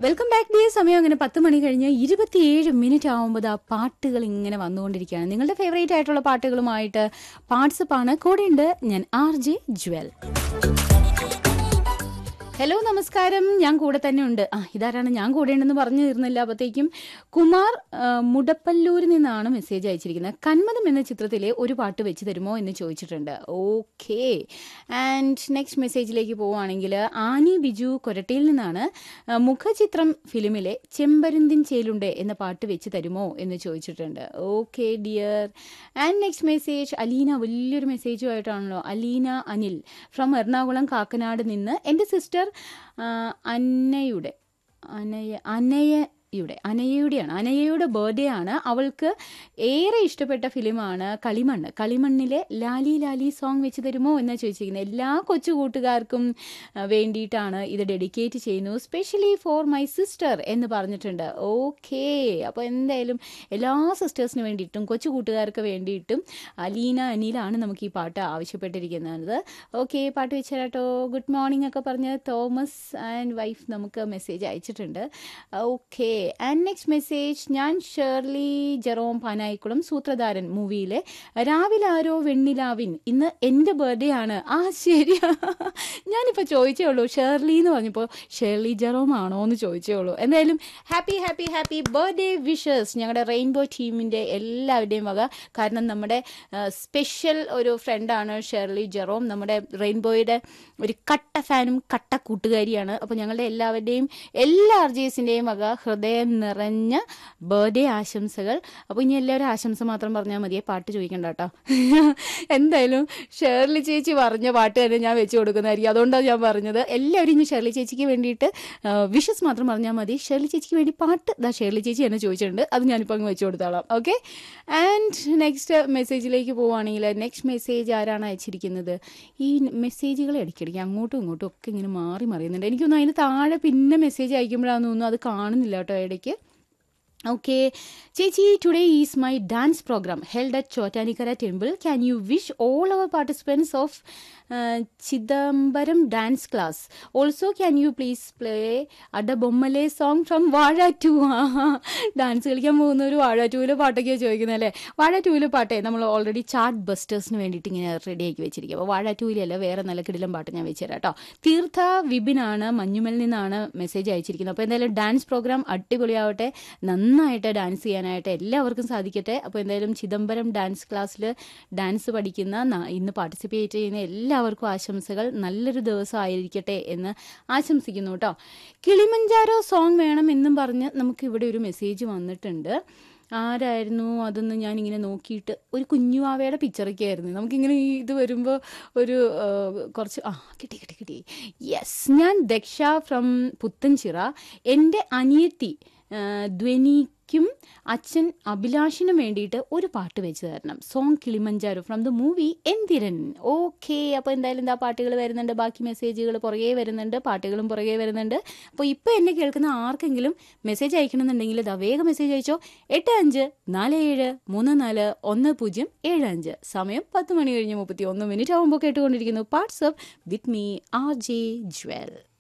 welcome back day സമയം അങ്ങനെ പത്ത് മണി കഴിഞ്ഞ് ഇരുപത്തിയേഴ് മിനിറ്റ് ആവുമ്പോൾ ആ പാട്ടുകൾ ഇങ്ങനെ വന്നുകൊണ്ടിരിക്കുകയാണ് നിങ്ങളുടെ ഫേവറേറ്റ് ആയിട്ടുള്ള പാട്ടുകളുമായിട്ട് വാട്സപ്പ് ആണ് കൂടെയുണ്ട് ഞാൻ ആർ ജെ ജ്വൽ ഹലോ നമസ്കാരം ഞാൻ കൂടെ തന്നെ ഉണ്ട് ആ ഇതാരാണ് ഞാൻ കൂടെ ഉണ്ടെന്ന് പറഞ്ഞു തീർന്നില്ല അപ്പോഴത്തേക്കും കുമാർ ആ, മുടപ്പല്ലൂരിൽ നിന്നാണ് മെസ്സേജ് അയച്ചിരിക്കുന്നത് കന്മതം എന്ന ചിത്രത്തിലെ ഒരു പാട്ട് വെച്ച് തരുമോ എന്ന് ചോദിച്ചിട്ടുണ്ട് ഓക്കെ ആൻഡ് നെക്സ്റ്റ് മെസ്സേജിലേക്ക് പോവുകയാണെങ്കിൽ ആനി ബിജു കൊരട്ടിയിൽ നിന്നാണ് ആ, മുഖചിത്രം ഫിലിമിലെ ചെമ്പരുന്തിൻ ചേലുണ്ട് എന്ന പാട്ട് വെച്ച് തരുമോ എന്ന് ചോദിച്ചിട്ടുണ്ട് okay dear and next message Aleena വലിയൊരു മെസ്സേജുമായിട്ടാണല്ലോ അലീന അനിൽ ഫ്രം എറണാകുളം കാക്കനാട് നിന്ന് എൻ്റെ സിസ്റ്റർ അന്നയുടെ അനയ അനയയുടെ അനയയുടെയാണ് അനയയുടെ ബർത്ത്ഡേ ആണ് അവൾക്ക് ഏറെ ഇഷ്ടപ്പെട്ട ഫിലിമാണ് കളിമണ്ണ് കളിമണ്ണിലെ ലാലി ലാലി സോങ് വെച്ച് തരുമോ എന്ന് ചോദിച്ചിരിക്കുന്നത് എല്ലാ കൊച്ചു കൂട്ടുകാർക്കും ആ, വേണ്ടിയിട്ടാണ് ഇത് ഡെഡിക്കേറ്റ് ചെയ്യുന്നു സ്പെഷ്യലി ഫോർ മൈ സിസ്റ്റർ എന്ന് പറഞ്ഞിട്ടുണ്ട് ഓക്കേ അപ്പോൾ എന്തായാലും എല്ലാ സിസ്റ്റേഴ്സിന് വേണ്ടിയിട്ടും കൊച്ചു കൂട്ടുകാർക്ക് വേണ്ടിയിട്ടും അലീന അനിലാണ് നമുക്ക് ഈ പാട്ട് ആവശ്യപ്പെട്ടിരിക്കുന്നത് ഓക്കെ പാട്ട് വെച്ചാട്ടോ ഗുഡ് മോർണിംഗ് ഒക്കെ പറഞ്ഞ് തോമസ് ആൻഡ് വൈഫ് നമുക്ക് മെസ്സേജ് അയച്ചിട്ടുണ്ട് ഓക്കെ ആൻഡ് നെക്സ്റ്റ് മെസ്സേജ് ഞാൻ ഷേർലി ജെറോം പാനായിക്കുളം സൂത്രധാരൻ മൂവിയിലെ രാവിലെ ആരോ വെണ്ണിലാവിൻ ഇന്ന് എൻ്റെ ബർത്ത്ഡേ ആണ് ആ ശരി ഞാനിപ്പോൾ ചോദിച്ചേ ഉള്ളൂ ഷേർലി എന്ന് പറഞ്ഞപ്പോൾ ഷേർലി ജെറോം ആണോ എന്ന് ചോദിച്ചേ ഉള്ളൂ എന്തായാലും happy happy happy birthday wishes ഞങ്ങളുടെ റെയിൻബോ ടീമിൻ്റെ എല്ലാവരുടെയും വക കാരണം നമ്മുടെ സ്പെഷ്യൽ ഒരു ഫ്രണ്ടാണ് ഷെർലി ജെറോം നമ്മുടെ റെയിൻബോയുടെ ഒരു കട്ട ഫാനും കട്ട കൂട്ടുകാരിയാണ് അപ്പോൾ ഞങ്ങളുടെ എല്ലാവരുടെയും എല്ലാ അർജീസിൻ്റെയും വക ഹൃദയം നിറഞ്ഞ ബർത്ത്ഡേ ആശംസകൾ അപ്പോൾ ഇനി എല്ലാവരും ആശംസ മാത്രം പറഞ്ഞാൽ മതിയെ പാട്ട് ചോദിക്കണ്ട കേട്ടോ എന്തായാലും ഷേർലി ചേച്ചി പറഞ്ഞ പാട്ട് തന്നെ ഞാൻ വെച്ച് കൊടുക്കുന്നതായിരിക്കും അതുകൊണ്ടാണ് ഞാൻ പറഞ്ഞത് എല്ലാവരും ഇനി ഷേർലി ചേച്ചിക്ക് വേണ്ടിയിട്ട് വിഷസ് മാത്രം പറഞ്ഞാൽ മതി ഷേർലി ചേച്ചിക്ക് വേണ്ടി പാട്ട് ദാ ഷേർലി ചേച്ചി എന്നെ ചോദിച്ചിട്ടുണ്ട് അത് ഞാനിപ്പോൾ അങ്ങ് വെച്ച് കൊടുത്തോളാം ഓക്കെ ആൻഡ് നെക്സ്റ്റ് മെസ്സേജിലേക്ക് പോവുകയാണെങ്കിൽ നെക്സ്റ്റ് മെസ്സേജ് ആരാണ് അയച്ചിരിക്കുന്നത് ഈ മെസ്സേജുകൾ ഇടയ്ക്കിടയ്ക്ക് അങ്ങോട്ടും ഇങ്ങോട്ടും ഒക്കെ ഇങ്ങനെ മാറി മറിയുന്നുണ്ട് എനിക്കൊന്നും അതിന് താഴെ പിന്നെ മെസ്സേജ് അയക്കുമ്പോഴാണെന്ന് തോന്നുന്നു അത് കാണുന്നില്ല കേട്ടോ ഇടയ്ക്ക് ഓക്കെ ചേച്ചി today is my dance program held at Chottanikkara temple can you wish all our participants of Chidambaram dance class also can you please play അഡ ബൊമ്മലെ song from Vaazha to dance കളിക്കാൻ പോകുന്ന ഒരു വാഴ ടൂവിലെ പാട്ടൊക്കെയാണ് ചോദിക്കുന്നത് അല്ലേ വാഴ ടൂവിലെ പാട്ടേ നമ്മൾ ഓൾറെഡി ചാർട്ട് ബസ്റ്റേഴ്സിന് വേണ്ടിയിട്ട് ഇങ്ങനെ റെഡിയാക്കി വെച്ചിരിക്കുക അപ്പോൾ വാഴ ടൂവിലല്ല വേറെ നല്ല കിടിലം പാട്ട് ഞാൻ വെച്ചുതരാം കേട്ടോ തീർത്ഥ വിപിനാണ് മഞ്ഞുമൽ നിന്നാണ് മെസ്സേജ് അയച്ചിരിക്കുന്നത് അപ്പോൾ എന്തായാലും ഡാൻസ് പ്രോഗ്രാം അടിപൊളിയാവട്ടെ നന്നായിട്ട് ഡാൻസ് ചെയ്യാനായിട്ട് എല്ലാവർക്കും സാധിക്കട്ടെ അപ്പോൾ എന്തായാലും ചിദംബരം ഡാൻസ് ക്ലാസ്സിൽ ഡാൻസ് പഠിക്കുന്ന ന- ഇന്ന് പാർട്ടിസിപ്പേറ്റ് ചെയ്യുന്ന എല്ലാവർക്കും ആശംസകൾ നല്ലൊരു ദിവസം ആയിരിക്കട്ടെ എന്ന് ആശംസിക്കുന്നു കേട്ടോ കിളിമഞ്ചാരോ സോങ് വേണം എന്നും പറഞ്ഞ് നമുക്ക് ഇവിടെ ഒരു മെസ്സേജ് വന്നിട്ടുണ്ട് ആരായിരുന്നു അതൊന്ന് ഞാൻ ഇങ്ങനെ നോക്കിയിട്ട് ഒരു കുഞ്ഞുവാവയുടെ പിക്ചറൊക്കെ ആയിരുന്നു നമുക്കിങ്ങനെ ഈ ഇത് വരുമ്പോൾ ഒരു ആ, കുറച്ച് ആ കിട്ടി കിട്ടി കിട്ടി യെസ് ഞാൻ ദക്ഷ ഫ്രം പുത്തൻചിറ എൻ്റെ അനിയത്തി ആ, ധ്വനിക്കും അച്ഛൻ അഭിലാഷിനും വേണ്ടിയിട്ട് ഒരു പാട്ട് വെച്ച് തരണം song Kilimanjaro from the movie Enthiran okay അപ്പോൾ എന്തായാലും എന്താ പാട്ടുകൾ വരുന്നുണ്ട് ബാക്കി മെസ്സേജുകൾ പുറകെ വരുന്നുണ്ട് പാട്ടുകളും പുറകെ വരുന്നുണ്ട് അപ്പോൾ ഇപ്പോൾ എന്നെ കേൾക്കുന്ന ആർക്കെങ്കിലും മെസ്സേജ് അയക്കണമെന്നുണ്ടെങ്കിൽ ഇതാ വേഗം മെസ്സേജ് അയച്ചോ എട്ട് അഞ്ച് നാല് ഏഴ് മൂന്ന് നാല് ഒന്ന് പൂജ്യം ഏഴ് അഞ്ച് സമയം പത്ത് മണി കഴിഞ്ഞ് മുപ്പത്തി ഒന്ന് മിനിറ്റ് ആകുമ്പോൾ കേട്ടുകൊണ്ടിരിക്കുന്നു WhatsApp with me R J jewel